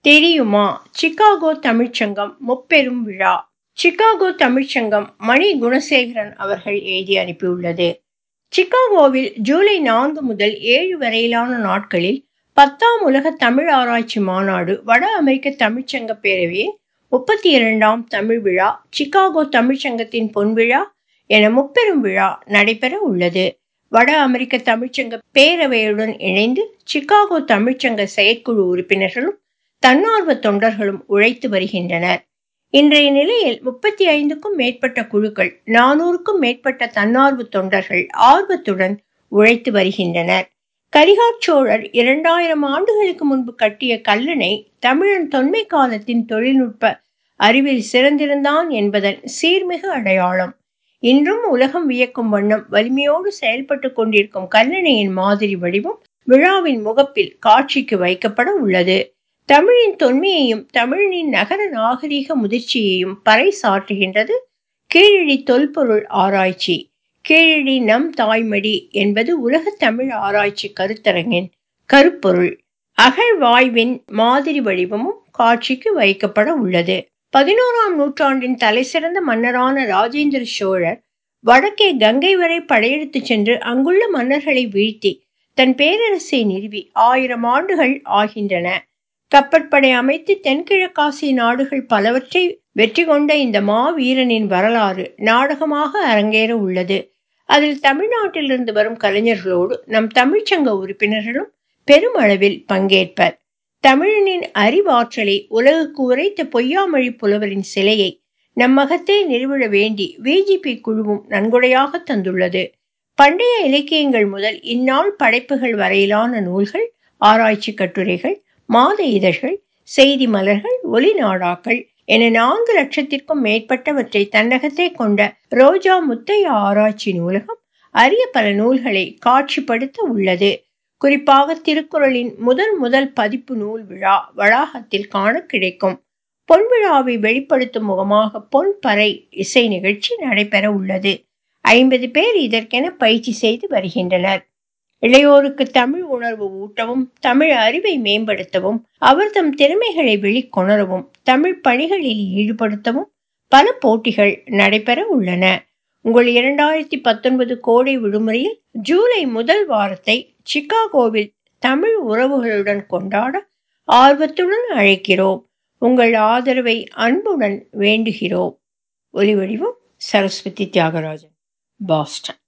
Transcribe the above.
தெரியுமா சிகாகோ தமிழ்ச்சங்கம் முப்பெரும் விழா சிகாகோ தமிழ்ச்சங்கம் மணி குணசேகரன் அவர்கள் எழுதி அனுப்பியுள்ளது சிகாகோவில் ஜூலை நான்கு முதல் ஏழு வரையிலான நாட்களில் பத்தாம் உலக தமிழ் ஆராய்ச்சி மாநாடு வட அமெரிக்க தமிழ்ச்சங்க பேரவையின் முப்பத்தி இரண்டாம் தமிழ் விழா சிகாகோ தமிழ்ச்சங்கத்தின் பொன்விழா என முப்பெரும் விழா நடைபெற உள்ளது வட அமெரிக்க தமிழ்ச்சங்க பேரவையுடன் இணைந்து சிகாகோ தமிழ்ச்சங்க செயற்குழு உறுப்பினர்களும் தன்னார்வ தொண்டர்களும் உழைத்து வருகின்றனர் இன்றைய நிலையில் முப்பத்தி ஐந்துக்கும் மேற்பட்ட குழுக்கள் நானூறுக்கும் மேற்பட்ட தன்னார்வ தொண்டர்கள் ஆர்வத்துடன் உழைத்து வருகின்றனர் கரிகார் சோழர் இரண்டாயிரம் ஆண்டுகளுக்கு முன்பு கட்டிய கல்லணை தமிழன் தொன்மை காலத்தின் தொழில்நுட்ப அறிவில் சிறந்திருந்தான் என்பதன் சீர்மிகு அடையாளம் இன்றும் உலகம் வியக்கும் வண்ணம் வலிமையோடு செயல்பட்டு கொண்டிருக்கும் கல்லணையின் மாதிரி வடிவம் விழாவின் முகப்பில் காட்சிக்கு வைக்கப்பட உள்ளது தமிழின் தொன்மையையும் தமிழனின் நகர நாகரிக முதிர்ச்சியையும் பறைசாற்றுகின்றது கீழடி தொல்பொருள் ஆராய்ச்சி கீழடி நம் தாய்மடி என்பது உலக தமிழ் ஆராய்ச்சி கருத்தரங்கின் கருப்பொருள் அகழ்வாய்வின் மாதிரி வடிவமும் காட்சிக்கு வைக்கப்பட உள்ளது பதினோராம் நூற்றாண்டின் தலைசிறந்த மன்னரான ராஜேந்திர சோழர் வடக்கே கங்கை வரை படையெடுத்து சென்று அங்குள்ள மன்னர்களை வீழ்த்தி தன் பேரரசை நிறுவி ஆயிரம் ஆண்டுகள் ஆகின்றன கப்பற்படை அமைத்து தென்கிழக்காசிய நாடுகள் பலவற்றை வெற்றி கொண்ட இந்த மாவீரனின் வரலாறு நாடகமாக அரங்கேற உள்ளது அதில் தமிழ்நாட்டிலிருந்து வரும் கலைஞர்களோடு நம் தமிழ்ச்சங்க உறுப்பினர்களும் பெருமளவில் பங்கேற்பர் தமிழனின் அறிவாற்றலை உலகுக்கு உரைத்த பொய்யாமொழி புலவரின் சிலையை நம்மகத்தே நிறுவிட வேண்டி விஜிபி குழுவும் நன்கொடையாக தந்துள்ளது பண்டைய இலக்கியங்கள் முதல் இந்நாள் படைப்புகள் வரையிலான நூல்கள் ஆராய்ச்சி கட்டுரைகள் மாத இதழ்கள் செய்தி மலர்கள் ஒலி நாடாக்கள் என நான்கு லட்சத்திற்கும் மேற்பட்டவற்றை தன்னகத்தே கொண்ட ரோஜா முத்தையா ஆராய்ச்சி நூலகம் அரிய பல நூல்களை காட்சிப்படுத்த உள்ளது குறிப்பாக திருக்குறளின் முதல் முதல் பதிப்பு நூல் விழா வளாகத்தில் காண கிடைக்கும் பொன் விழாவை வெளிப்படுத்தும் முகமாக பொன் பறை இசை நிகழ்ச்சி நடைபெற உள்ளது ஐம்பது பேர் இதற்கென பயிற்சி செய்து வருகின்றனர் இளையோருக்கு தமிழ் உணர்வு ஊட்டவும் தமிழ் அறிவை மேம்படுத்தவும் அவர் தம் திறமைகளை வெளிக்கொணரவும் தமிழ் பணிகளில் ஈடுபடுத்தவும் பல போட்டிகள் நடைபெற உள்ளன உங்கள் இரண்டாயிரத்தி பத்தொன்பது கோடை விடுமுறையில் ஜூலை முதல் வாரத்தை சிகாகோவில் தமிழ் உறவுகளுடன் கொண்டாட ஆர்வத்துடன் அழைக்கிறோம் உங்கள் ஆதரவை அன்புடன் வேண்டுகிறோம் ஒலிவடிவம் சரஸ்வதி தியாகராஜன் பாஸ்டன்